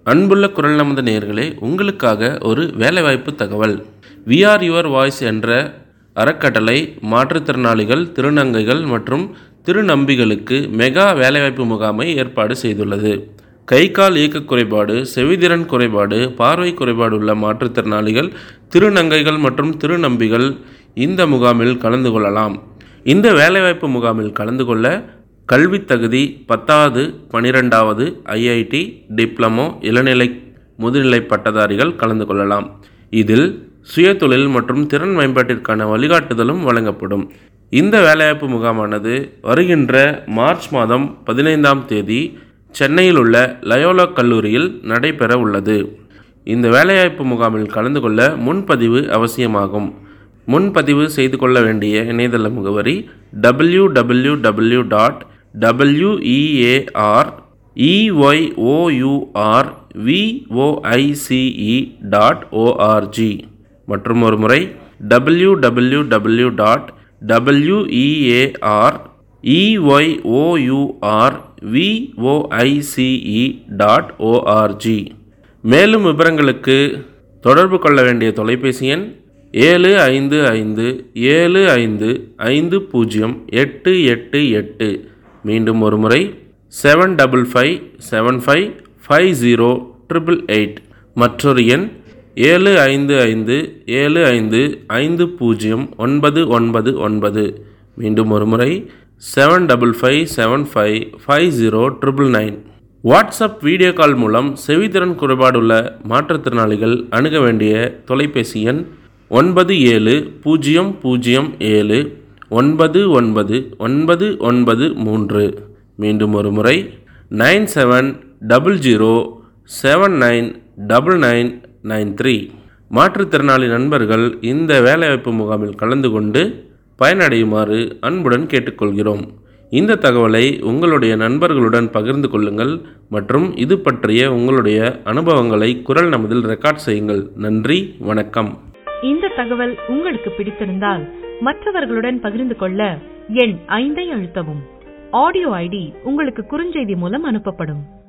அன்புள்ள குரல் நமது நேயர்களே உங்களுக்காக ஒரு வேலைவாய்ப்பு தகவல் விஆர் யுவர் வாய்ஸ் என்ற அறக்கட்டளை மாற்றுத்திறனாளிகள் திருநங்கைகள் மற்றும் திருநம்பிகளுக்கு மெகா வேலைவாய்ப்பு முகாமை ஏற்பாடு செய்துள்ளது கை கால் இயக்க குறைபாடு செவிதிறன் குறைபாடு பார்வை குறைபாடு உள்ள மாற்றுத்திறனாளிகள் திருநங்கைகள் மற்றும் திருநம்பிகள் இந்த முகாமில் கலந்து கொள்ளலாம் இந்த வேலைவாய்ப்பு முகாமில் கலந்து கொள்ள கல்வித் தகுதி பத்தாவது பனிரெண்டாவது ஐஐடி டிப்ளமோ இளநிலை முதுநிலை பட்டதாரிகள் கலந்து கொள்ளலாம் இதில் சுயதொழில் மற்றும் திறன் மேம்பாட்டிற்கான வழிகாட்டுதலும் வழங்கப்படும் இந்த வேலைவாய்ப்பு முகாமானது வருகின்ற மார்ச் மாதம் பதினைந்தாம் தேதி சென்னையில் உள்ள லயோலா கல்லூரியில் நடைபெற உள்ளது இந்த வேலைவாய்ப்பு முகாமில் கலந்து கொள்ள முன்பதிவு அவசியமாகும் முன்பதிவு செய்து கொள்ள வேண்டிய இணையதள முகவரி W W W dot W E A R E Y O U R V O I C E dot O R G மற்றும் ஒரு முறை W W W dot W E A R E Y O U R V O I C E dot O R G மேலும் விவரங்களுக்கு தொடர்பு கொள்ள வேண்டிய தொலைபேசி எண் ஏழு ஐந்து ஐந்து ஏழு ஐந்து ஐந்து பூஜ்ஜியம் எட்டு எட்டு எட்டு மீண்டும் ஒரு முறை seven double five seven five five zero triple eight மற்றொரு எண் ஏழு ஐந்து ஐந்து ஏழு ஐந்து ஐந்து பூஜ்ஜியம் ஒன்பது ஒன்பது ஒன்பது மீண்டும் ஒரு முறை seven double five seven five five zero triple nine WhatsApp video call மூலம் செவித்திறன் குறைபாடுள்ள மாற்றுத்திறனாளிகள் அணுக வேண்டிய தொலைபேசி எண் ஒன்பது ஏழு பூஜ்ஜியம் பூஜ்ஜியம் ஏழு ஒன்பது ஒன்பது ஒன்பது ஒன்பது மூன்று மீண்டும் ஒரு முறை nine seven double zero seven nine double nine nine three மாற்றுத்திறனாளி நண்பர்கள் இந்த வேலைவாய்ப்பு முகாமில் கலந்து கொண்டு பயனடையுமாறு அன்புடன் கேட்டுக்கொள்கிறோம் இந்த தகவலை உங்களுடைய நண்பர்களுடன் பகிர்ந்து கொள்ளுங்கள் மற்றும் இது பற்றிய உங்களுடைய அனுபவங்களை குரல் நமதில் ரெக்கார்ட் செய்யுங்கள் நன்றி வணக்கம் இந்த தகவல் உங்களுக்கு பிடித்திருந்தால் மற்றவர்களுடன் பகிர்ந்து கொள்ள எண் ஐந்தை அழுத்தவும் ஆடியோ ஐடி உங்களுக்கு குறுஞ்செய்தி மூலம் அனுப்பப்படும்